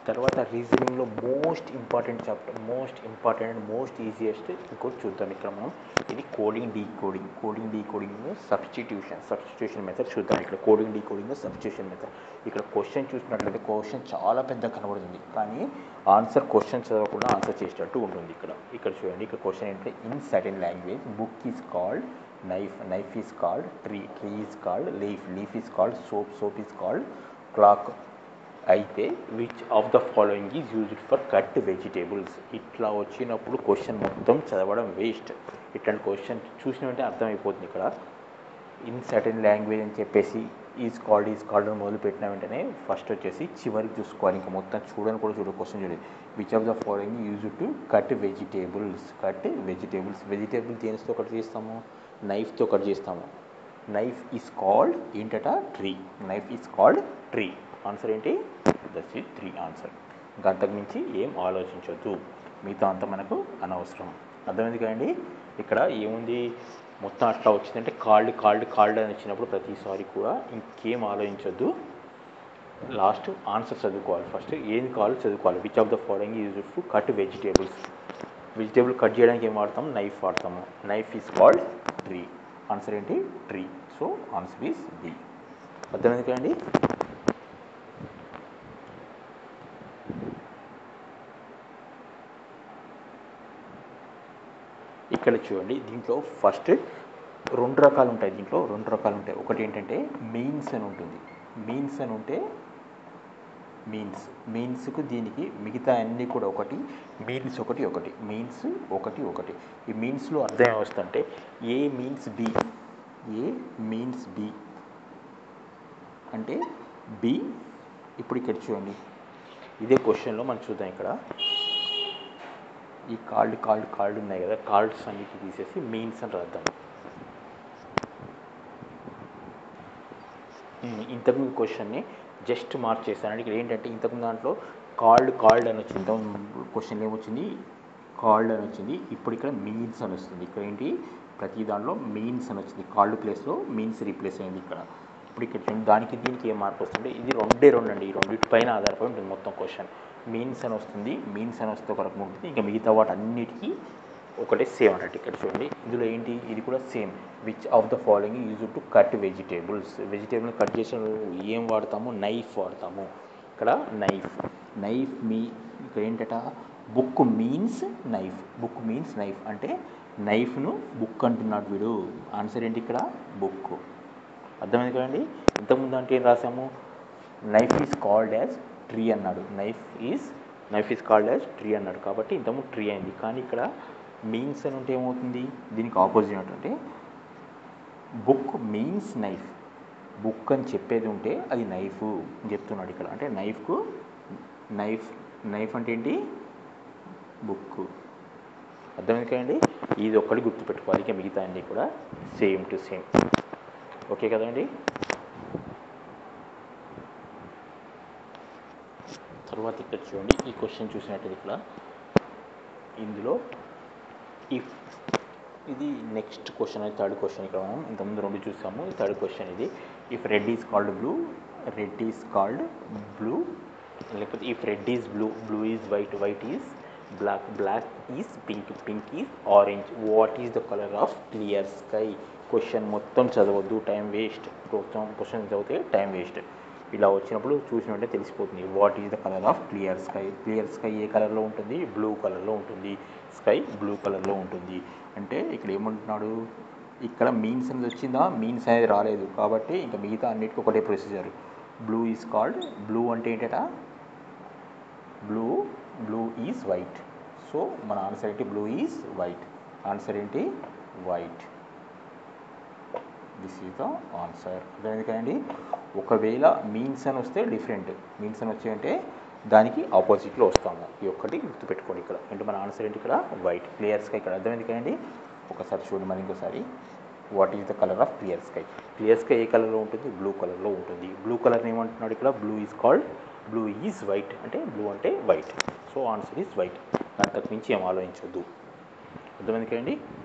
తర్వాత రీజనింగ్లో most important chapter most important and most easiest ఇంకోటి చూద్దాం ఇక్కడ మనం ఇది coding decoding coding decoding substitution substitution method చూద్దాం ఇక్కడ coding decoding substitution method ఇక్కడ క్వశ్చన్ చూసినట్లయితే క్వశ్చన్ చాలా పెద్ద కనబడుతుంది కానీ ఆన్సర్ క్వశ్చన్ చదవకుండా ఆన్సర్ చేసేటట్టు ఉంటుంది ఇక్కడ ఇక్కడ చూడండి ఇక్కడ క్వశ్చన్ ఏంటంటే in certain language book is called knife knife is called tree tree is called leaf leaf is called soap soap is called clock అయితే which of the following is used for cut vegetables ఇట్లా వచ్చినప్పుడు question మొత్తం చదవడం waste ఇట్లాంటి question చూసిన వెంటనే అర్థమైపోతుంది ఇక్కడ ఇన్ సర్టెన్ లాంగ్వేజ్ అని చెప్పేసి ఈజ్ కాల్డ్ ఈజ్ కాల్డ్ అని మొదలు పెట్టిన వెంటనే ఫస్ట్ వచ్చేసి చివరికి చూసుకోవాలి ఇంకా మొత్తం చూడని కూడా చూడ క్వశ్చన్ చూడండి which of the following use to cut vegetables cut vegetables vegetable దేనితో కట్ చేస్తాము నైఫ్తో కట్ చేస్తాము నైఫ్ ఈజ్ కాల్డ్ ఏంటట tree knife is called tree answer ఏంటి దట్స్ ఇట్ త్రీ ఆన్సర్ ఇంకా అంతకు మించి ఏం ఆలోచించొద్దు మిగతా అంతా మనకు అనవసరం అర్థమైంది కదండి ఇక్కడ ఏముంది మొత్తం అట్లా వచ్చిందంటే కాల్డ్ కాల్డ్ కాల్డ్ అని వచ్చినప్పుడు ప్రతిసారి కూడా ఇంకేం ఆలోచించొద్దు లాస్ట్ ఆన్సర్ చదువుకోవాలి ఫస్ట్ ఏం కావాలో చదువుకోవాలి which of the following use to cut vegetables vegetable cut చేయడానికి ఏం వాడతాం నైఫ్ వాడతాము knife is called tree answer ఏంటి tree so answer is B అర్థమైంది కదండి ఇక్కడ చూడండి దీంట్లో ఫస్ట్ రెండు రకాలు ఉంటాయి దీంట్లో రెండు రకాలు ఉంటాయి ఒకటి ఏంటంటే మీన్స్ అని ఉంటుంది మీన్స్ అని ఉంటే మీన్స్ మీన్స్కు దీనికి మిగతా అన్నీ కూడా ఒకటి మీన్స్ ఒకటి ఒకటి మీన్స్ ఒకటి ఒకటి ఈ మీన్స్లో అర్థం ఏమొస్తుందంటే A means B A means B అంటే బి ఇప్పుడు ఇక్కడ చూడండి ఇదే క్వశ్చన్లో మనం చూద్దాం ఇక్కడ ఈ కాల్డ్ కాల్డ్ కాల్డ్ ఉన్నాయి కదా కాల్డ్స్ అన్నిటి తీసేసి మీన్స్ అని రాద్దాం ఉమ్, ఇంతకుముందు క్వశ్చన్ని జస్ట్ మార్క్ చేశాను ఇక్కడ ఏంటంటే ఇంతకుముందు దాంట్లో కాల్డ్ కాల్డ్ అని వచ్చింది ఇంతకుముందు క్వశ్చన్ ఏమొచ్చింది కాల్డ్ అని వచ్చింది ఇప్పుడు ఇక్కడ మీన్స్ అని వస్తుంది ఇక్కడ ఏంటి ప్రతి దాంట్లో మీన్స్ అని వచ్చింది కాల్డ్ ప్లేస్లో మీన్స్ రీప్లేస్ అయింది ఇక్కడ ఇప్పుడు ఇక్కడ చూడండి, దానికి దీనికి ఏం మార్పు వస్తుంది ఇది రెండే రెండు అండి ఈ రెండింటి పైన ఆధారపడి ఉంటుంది మొత్తం క్వశ్చన్ మీన్స్ అని వస్తుంది మీన్స్ అని వస్తే ఒక రకం ఉంటుంది ఇంకా మిగతా వాటి అన్నిటికీ ఒకటే సేమ్ అన్నట్టు ఇక్కడ చూడండి ఇందులో ఏంటి ఇది కూడా same which of the following use to cut vegetables vegetable cut చేసిన ఏం వాడతాము నైఫ్ వాడతాము ఇక్కడ నైఫ్ నైఫ్ మీ ఇక్కడ ఏంటట book means knife book means knife అంటే నైఫ్ను బుక్ అంటున్నాడు వీడు ఆన్సర్ ఏంటి ఇక్కడ బుక్ అర్థమైంది కదండి ఇంతకుముందు అంటే ఏం రాసాము knife is called as tree అన్నాడు knife is knife is called as tree అన్నాడు కాబట్టి ఇంతకుముందు ట్రీ అయింది కానీ ఇక్కడ మీన్స్ అని ఉంటే ఏమవుతుంది దీనికి ఆపోజిట్ అంటే బుక్ మీన్స్ నైఫ్ బుక్ అని చెప్పేది ఉంటే అది నైఫ్ అని చెప్తున్నాడు ఇక్కడ అంటే నైఫ్కు నైఫ్ నైఫ్ అంటే ఏంటి బుక్ అర్థమైంది కదండి ఇది ఒక్కటి గుర్తుపెట్టుకోవాలి ఇక మిగతా అన్నీ కూడా సేమ్ టు సేమ్ ఓకే కదండి తర్వాత ఇక్కడ చూడండి ఈ క్వశ్చన్ చూసినట్టు ఇక్కడ ఇందులో ఇఫ్ ఇది నెక్స్ట్ క్వశ్చన్ అది థర్డ్ క్వశ్చన్ ఇక్కడ మనం ఇంతకుముందు రెండు చూసాము ఈ థర్డ్ క్వశ్చన్ ఇది if red is called blue red is called blue లేకపోతే if red is blue blue is white white is black black is pink pink is orange what is the colour of clear sky question మొత్తం చదవద్దు time waste మొత్తం క్వశ్చన్ చదివితే time waste ఇలా వచ్చినప్పుడు చూసిన వెంటనే తెలిసిపోతుంది what is the colour of clear sky clear sky ఏ కలర్లో ఉంటుంది బ్లూ కలర్లో ఉంటుంది స్కై బ్లూ కలర్లో ఉంటుంది అంటే ఇక్కడ ఏమంటున్నాడు ఇక్కడ మీన్స్ అనేది వచ్చిందా మీన్స్ అనేది రాలేదు కాబట్టి ఇంకా మిగతా అన్నిటికీ ఒకటే procedure blue is called blue అంటే ఏంటట blue blue is white so మన ఆన్సర్ ఏంటి బ్లూ ఈజ్ వైట్ ఆన్సర్ ఏంటి white this is the answer అర్థమైంది కదండి ఒకవేళ మీన్స్ అని వస్తే డిఫరెంట్ మీన్స్ అని వచ్చాయంటే దానికి ఆపోజిట్లో వస్తాము ఈ ఒక్కటి గుర్తుపెట్టుకోండి ఇక్కడ అంటే మన ఆన్సర్ ఏంటి ఇక్కడ వైట్ క్లియర్ స్కై ఇక్కడ అర్థమైంది కదండి ఒకసారి చూడండి మరి ఇంకోసారి what is the colour of clear sky clear sky ఏ కలర్లో ఉంటుంది బ్లూ కలర్లో ఉంటుంది బ్లూ కలర్ ఏమంటున్నాడు ఇక్కడ blue is called blue is white అంటే బ్లూ అంటే white so answer is white అంతకు మించి ఏం ఆలోచించొద్దు అర్థమైంది కదండి